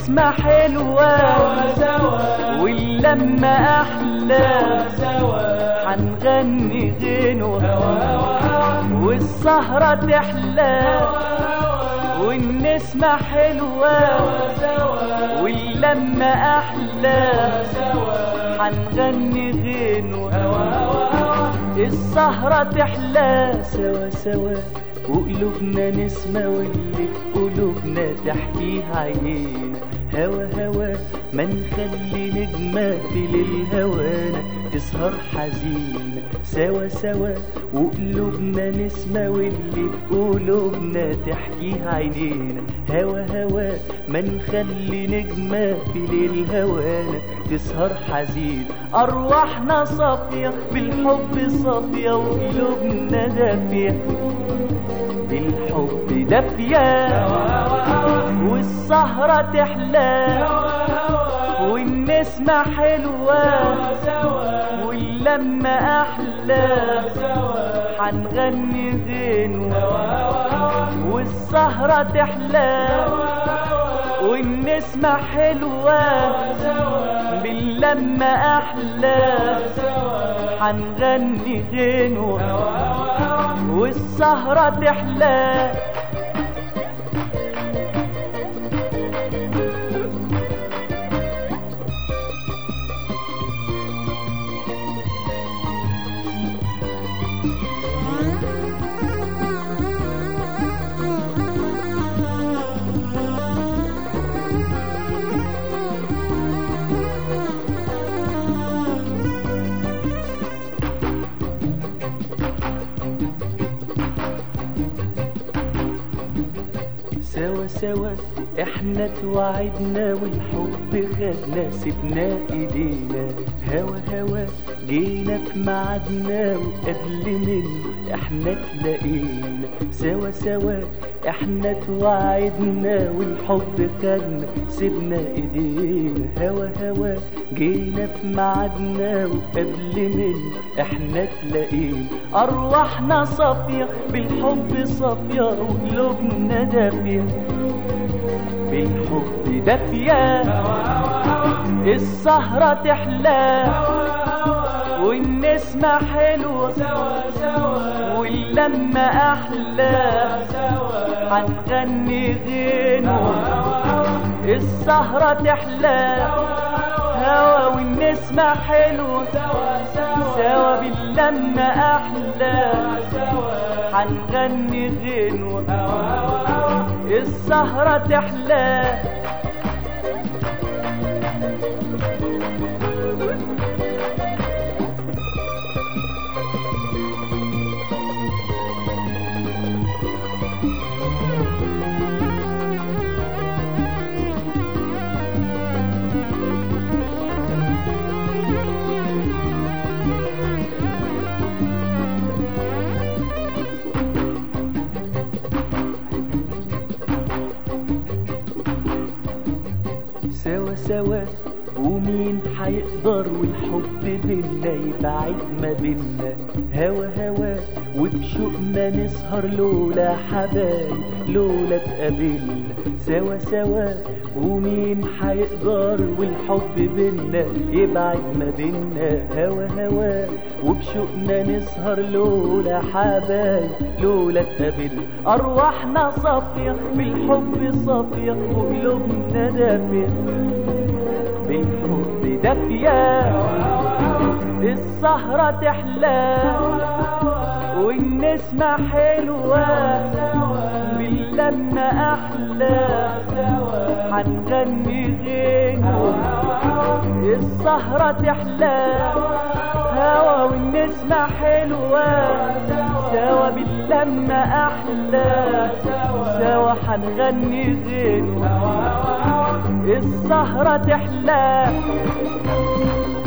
والنسمة حلوة واللمة أحلى حنغني غنوة والسهرة تحلى والنسمة حلوة واللمة أحلى حنغني غنوة السهرة تحلى سوا سوا وقلوبنا نسمة واللي قلوبنا تحكيها عينينا هوا هوا ما نخلي نجمة في للهوانا تسهر حزينة سوا سوا وقلوبنا نسمة واللي قلوبنا تحكيها عينينا هوا هوا ما نخلي نجمة في للهوانا تسهر حزين أرواحنا صافية بالحب صافية وقلوبنا دافية بالحب دافية والسهرة تحلى والنسمة حلوة واللمة أحلى حنغني غنوة والسهرة تحلى والنسمة حلوة باللمة أحلى حنغني غنوة والسهرة تحلى سوا سوا احنا توعدنا والحب خدنا سيبنا ايدينا هوا هوا جينا في ميعادنا وقبل منه احنا تلاقينا سوا سوا احنا توعدنا والحب خدنا سيبنا ايدينا هوا هوا جينا في ميعادنا وقبل منه احنا تلاقينا ارواحنا صافيه بالحب صافيه وقلوبنا دافيه بالحب دافيه السهرة تحلى والنسمة حلوة واللمة أحلى حنغني غنوة السهرة تحلى هوا والنسمة حلوة سوا باللمة أحلى حنغني غنوة السهرة تحلى سوا سوا ومين حيقدر والحب بينا يبعد ما بينا هوا هوا وبشوقنا نسهر لولا حبايب لولا تقابلنا سوا سوا ومين حيقدر والحب بينا يبعد ما بينا هوا هوا وبشوقنا نسهر لولا حبايب لولا تقابلنا أرواحنا صافية بالحب صافية وقلوبنا دافية بالحب دافية السهرة تحلى والنسمة حلوة باللمة أحلى حنغني غنوة السهرة تحلى هوا والنسمة حلوة سوا باللمة أحلى سوا حنغني غنوة السهرة تحلى